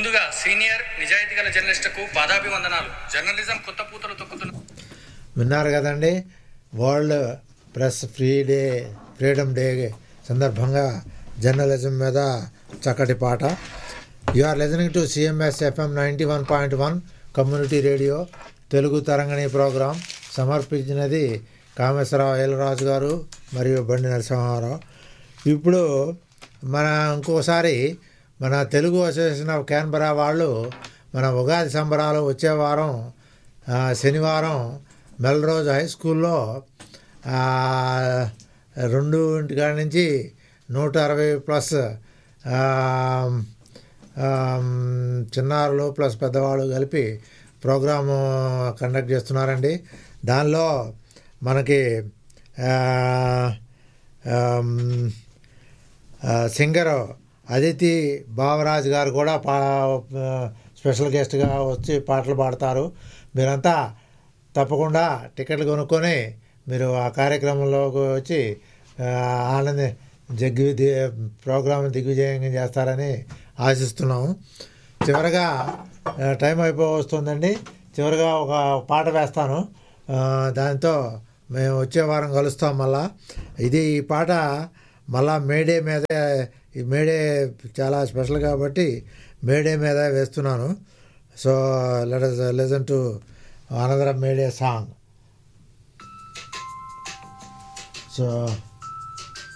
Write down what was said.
ముందుగా సీనియర్ నిజాయితీ గల జర్నలిస్టుకు పాదాభివందనాలు జర్నలిజం కొత్త పూతలు తొక్కుతున్న విన్నారు కదండి world press free day freedom day సందర్భంగా జర్నలిజం మీద చక్కటి పాట you are listening to CMS FM ninety one point one community radio Telugu Tarangini program సమర్పించినది కామేశ్వరరావు ఏలరాజు గారు మరియు బండి నరసింహారావు ఇప్పుడు మన ఇంకోసారి మన తెలుగు అసోసియేషన్ ఆఫ్ క్యాన్బరా వాళ్ళు మన ఉగాది సంబరాలు వచ్చే వారం ఆ, శనివారం మెల్రోజ్ హై స్కూల్లో ఆ, రెండు ఇంటి కాడి నుంచి నూట అరవై ప్లస్ ఆ, ఆ, చిన్నారులు ప్లస్ పెద్దవాళ్ళు కలిపి ప్రోగ్రాము కండక్ట్ చేస్తున్నారండి దానిలో మనకి ఆ, ఆమ్, ఆ, సింగర్ అదితి బావరాజ్ గారు కూడా పా ఆ, స్పెషల్ గెస్ట్గా వచ్చి పాటలు పాడతారు మీరంతా తప్పకుండా టికెట్లు కొనుక్కొని మీరు ఆ కార్యక్రమంలోకి వచ్చి ఆ, ఆనంద జగ్గు ప్రోగ్రాం దిగ్విజయంగా చేస్తారని ఆశిస్తున్నాము చివరగా ఆ, టైం అయిపో వస్తుందండి చివరిగా ఒక పాట వేస్తాను ఆ, దాంతో మేము వచ్చే వారం కలుస్తాం మళ్ళా ఇది ఈ పాట మళ్ళా మేడే మీద ఈ మేడే చాలా స్పెషల్ కాబట్టి మేడే మీద వేస్తున్నాను so let listen to another May Day song so